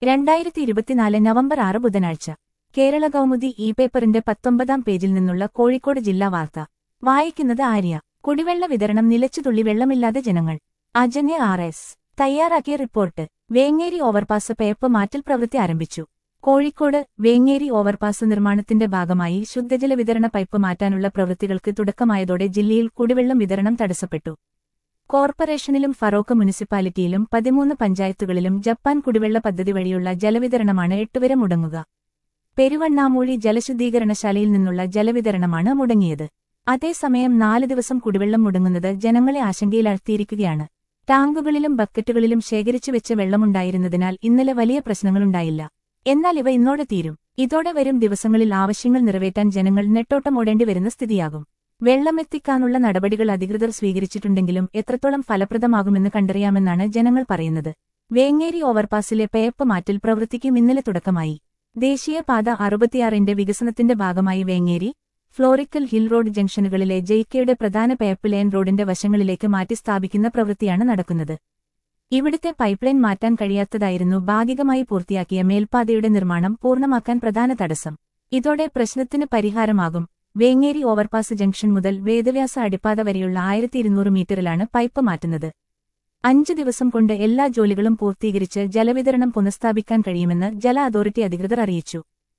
രണ്ടായിരത്തി ഇരുപത്തിനാല് നവംബർ ആറ് ബുധനാഴ്ച കേരള കൗമുദി ഇ പേപ്പറിന്റെ പത്തൊമ്പതാം പേജിൽ നിന്നുള്ള കോഴിക്കോട് ജില്ലാ വാർത്ത വായിക്കുന്നത് ആര്യ കുടിവെള്ള വിതരണം നിലച്ചുതുള്ളി വെള്ളമില്ലാതെ ജനങ്ങൾ അജന്യ ആർ എസ് തയ്യാറാക്കിയ റിപ്പോർട്ട് വേങ്ങേരി ഓവർപാസ് പേപ്പ് മാറ്റൽ പ്രവൃത്തി ആരംഭിച്ചു കോഴിക്കോട് വേങ്ങേരി ഓവർപാസ് നിർമ്മാണത്തിന്റെ ഭാഗമായി ശുദ്ധജല വിതരണ പൈപ്പ് മാറ്റാനുള്ള പ്രവൃത്തികൾക്ക് തുടക്കമായതോടെ ജില്ലയിൽ കുടിവെള്ളം വിതരണം തടസ്സപ്പെട്ടു കോർപ്പറേഷനിലും ഫറോക്ക് മുനിസിപ്പാലിറ്റിയിലും പതിമൂന്ന് പഞ്ചായത്തുകളിലും ജപ്പാൻ കുടിവെള്ള പദ്ധതി വഴിയുള്ള ജലവിതരണമാണ് എട്ടുവരെ മുടങ്ങുക പെരുവണ്ണാമൂഴി ജലശുദ്ധീകരണശാലയിൽ നിന്നുള്ള ജലവിതരണമാണ് മുടങ്ങിയത് അതേസമയം നാല് ദിവസം കുടിവെള്ളം മുടങ്ങുന്നത് ജനങ്ങളെ ആശങ്കയിലാഴ്ത്തിയിരിക്കുകയാണ് ടാങ്കുകളിലും ബക്കറ്റുകളിലും ശേഖരിച്ചു വെച്ച വെള്ളമുണ്ടായിരുന്നതിനാൽ ഇന്നലെ വലിയ പ്രശ്നങ്ങളുണ്ടായില്ല എന്നാൽ ഇവ ഇന്നോടെ തീരും ഇതോടെ വരും ദിവസങ്ങളിൽ ആവശ്യങ്ങൾ നിറവേറ്റാൻ ജനങ്ങൾ നെട്ടോട്ടമോടേണ്ടി വരുന്ന സ്ഥിതിയാകും വെള്ളമെത്തിക്കാനുള്ള നടപടികൾ അധികൃതർ സ്വീകരിച്ചിട്ടുണ്ടെങ്കിലും എത്രത്തോളം ഫലപ്രദമാകുമെന്ന് കണ്ടറിയാമെന്നാണ് ജനങ്ങൾ പറയുന്നത് വേങ്ങേരി ഓവർപാസിലെ പേപ്പ് മാറ്റൽ പ്രവൃത്തിക്കും ഇന്നലെ തുടക്കമായി ദേശീയപാത അറുപത്തിയാറിന്റെ വികസനത്തിന്റെ ഭാഗമായി വേങ്ങേരി ഫ്ലോറിക്കൽ ഹിൽ റോഡ് ജംഗ്ഷനുകളിലെ ജെയ്ക്കയുടെ പ്രധാന പൈപ്പ് ലൈൻ റോഡിന്റെ വശങ്ങളിലേക്ക് മാറ്റി സ്ഥാപിക്കുന്ന പ്രവൃത്തിയാണ് നടക്കുന്നത് ഇവിടുത്തെ പൈപ്പ്ലൈൻ മാറ്റാൻ കഴിയാത്തതായിരുന്നു ഭാഗികമായി പൂർത്തിയാക്കിയ മേൽപ്പാതയുടെ നിർമ്മാണം പൂർണ്ണമാക്കാൻ പ്രധാന തടസ്സം ഇതോടെ പ്രശ്നത്തിന് പരിഹാരമാകും വേങ്ങേരി ഓവർപാസ് ജംഗ്ഷൻ മുതൽ വേദവ്യാസ അടിപ്പാത വരെയുള്ള ആയിരത്തി ഇരുന്നൂറ് മീറ്ററിലാണ് പൈപ്പ് മാറ്റുന്നത് അഞ്ചു ദിവസം കൊണ്ട് എല്ലാ ജോലികളും പൂർത്തീകരിച്ച് ജലവിതരണം പുനഃസ്ഥാപിക്കാൻ കഴിയുമെന്ന് ജല അതോറിറ്റി അധികൃതർ അറിയിച്ചു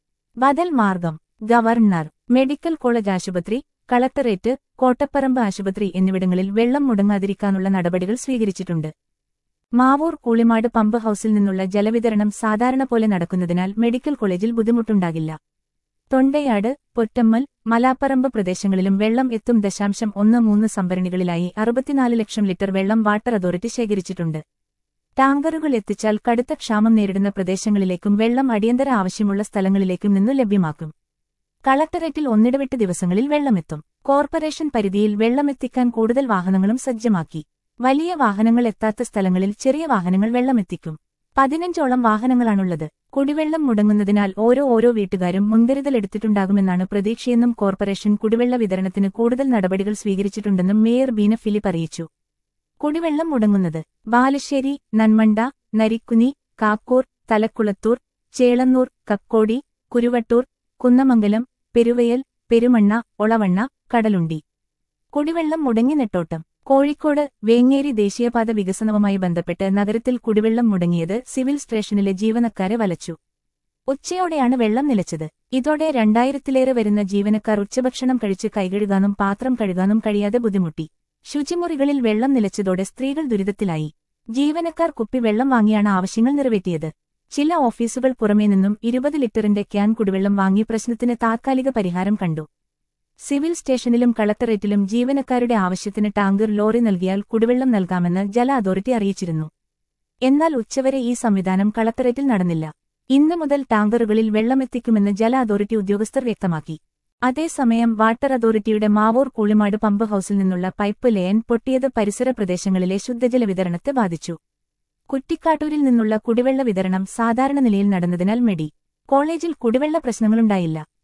ബദൽ മാർഗം ഗവർണർ മെഡിക്കൽ കോളേജ് ആശുപത്രി കളക്ടറേറ്റ് കോട്ടപ്പറമ്പ് ആശുപത്രി എന്നിവിടങ്ങളിൽ വെള്ളം മുടങ്ങാതിരിക്കാനുള്ള നടപടികൾ സ്വീകരിച്ചിട്ടുണ്ട് മാവൂർ കൂളിമാട് പമ്പ് ഹൌസിൽ നിന്നുള്ള ജലവിതരണം സാധാരണ പോലെ നടക്കുന്നതിനാൽ മെഡിക്കൽ കോളേജിൽ ബുദ്ധിമുട്ടുണ്ടാകില്ല തൊണ്ടയാട് പൊറ്റമ്മൽ മലാപ്പറമ്പ് പ്രദേശങ്ങളിലും വെള്ളം എത്തും ദശാംശം ഒന്ന് മൂന്ന് സംഭരണികളിലായി അറുപത്തിനാല് ലക്ഷം ലിറ്റർ വെള്ളം വാട്ടർ അതോറിറ്റി ശേഖരിച്ചിട്ടുണ്ട് ടാങ്കറുകൾ എത്തിച്ചാൽ കടുത്ത ക്ഷാമം നേരിടുന്ന പ്രദേശങ്ങളിലേക്കും വെള്ളം അടിയന്തര ആവശ്യമുള്ള സ്ഥലങ്ങളിലേക്കും നിന്നു ലഭ്യമാക്കും കളക്ടറേറ്റിൽ ഒന്നിടവിട്ട് ദിവസങ്ങളിൽ വെള്ളമെത്തും കോർപ്പറേഷൻ പരിധിയിൽ വെള്ളമെത്തിക്കാൻ കൂടുതൽ വാഹനങ്ങളും സജ്ജമാക്കി വലിയ വാഹനങ്ങൾ എത്താത്ത സ്ഥലങ്ങളിൽ ചെറിയ വാഹനങ്ങൾ വെള്ളമെത്തിക്കും പതിനഞ്ചോളം വാഹനങ്ങളാണുള്ളത് കുടിവെള്ളം മുടങ്ങുന്നതിനാൽ ഓരോ ഓരോ വീട്ടുകാരും മുൻകരുതലെടുത്തിട്ടുണ്ടാകുമെന്നാണ് പ്രതീക്ഷയെന്നും കോർപ്പറേഷൻ കുടിവെള്ള വിതരണത്തിന് കൂടുതൽ നടപടികൾ സ്വീകരിച്ചിട്ടുണ്ടെന്നും മേയർ ബീന ഫിലിപ്പ് അറിയിച്ചു കുടിവെള്ളം മുടങ്ങുന്നത് ബാലുശ്ശേരി നന്മണ്ട നരിക്കുനി കാക്കൂർ തലക്കുളത്തൂർ ചേളന്നൂർ കക്കോടി കുരുവട്ടൂർ കുന്നമംഗലം പെരുവയൽ പെരുമണ്ണ ഒളവണ്ണ കടലുണ്ടി കുടിവെള്ളം മുടങ്ങി നെട്ടോട്ടം കോഴിക്കോട് വേങ്ങേരി ദേശീയപാത വികസനവുമായി ബന്ധപ്പെട്ട് നഗരത്തിൽ കുടിവെള്ളം മുടങ്ങിയത് സിവിൽ സ്റ്റേഷനിലെ ജീവനക്കാരെ വലച്ചു ഉച്ചയോടെയാണ് വെള്ളം നിലച്ചത് ഇതോടെ രണ്ടായിരത്തിലേറെ വരുന്ന ജീവനക്കാർ ഉച്ചഭക്ഷണം കഴിച്ച് കൈകഴുകാനും പാത്രം കഴുകാനും കഴിയാതെ ബുദ്ധിമുട്ടി ശുചിമുറികളിൽ വെള്ളം നിലച്ചതോടെ സ്ത്രീകൾ ദുരിതത്തിലായി ജീവനക്കാർ കുപ്പി വെള്ളം വാങ്ങിയാണ് ആവശ്യങ്ങൾ നിറവേറ്റിയത് ചില ഓഫീസുകൾ പുറമേ നിന്നും ഇരുപത് ലിറ്ററിന്റെ ക്യാൻ കുടിവെള്ളം വാങ്ങി പ്രശ്നത്തിന് താത്കാലിക പരിഹാരം കണ്ടു സിവിൽ സ്റ്റേഷനിലും കളക്ടറേറ്റിലും ജീവനക്കാരുടെ ആവശ്യത്തിന് ടാങ്കർ ലോറി നൽകിയാൽ കുടിവെള്ളം നൽകാമെന്ന് ജല അതോറിറ്റി അറിയിച്ചിരുന്നു എന്നാൽ ഉച്ചവരെ ഈ സംവിധാനം കളക്ടറേറ്റിൽ നടന്നില്ല ഇന്ന് മുതൽ ടാങ്കറുകളിൽ വെള്ളമെത്തിക്കുമെന്ന് ജല അതോറിറ്റി ഉദ്യോഗസ്ഥർ വ്യക്തമാക്കി അതേസമയം വാട്ടർ അതോറിറ്റിയുടെ മാവൂർ കൂളിമാട് പമ്പ് ഹൌസിൽ നിന്നുള്ള പൈപ്പ് ലയൻ പൊട്ടിയത് പരിസര പ്രദേശങ്ങളിലെ ശുദ്ധജല വിതരണത്തെ ബാധിച്ചു കുറ്റിക്കാട്ടൂരിൽ നിന്നുള്ള കുടിവെള്ള വിതരണം സാധാരണ നിലയിൽ നടന്നതിനാൽ മെഡി കോളേജിൽ കുടിവെള്ള പ്രശ്നങ്ങളുണ്ടായില്ല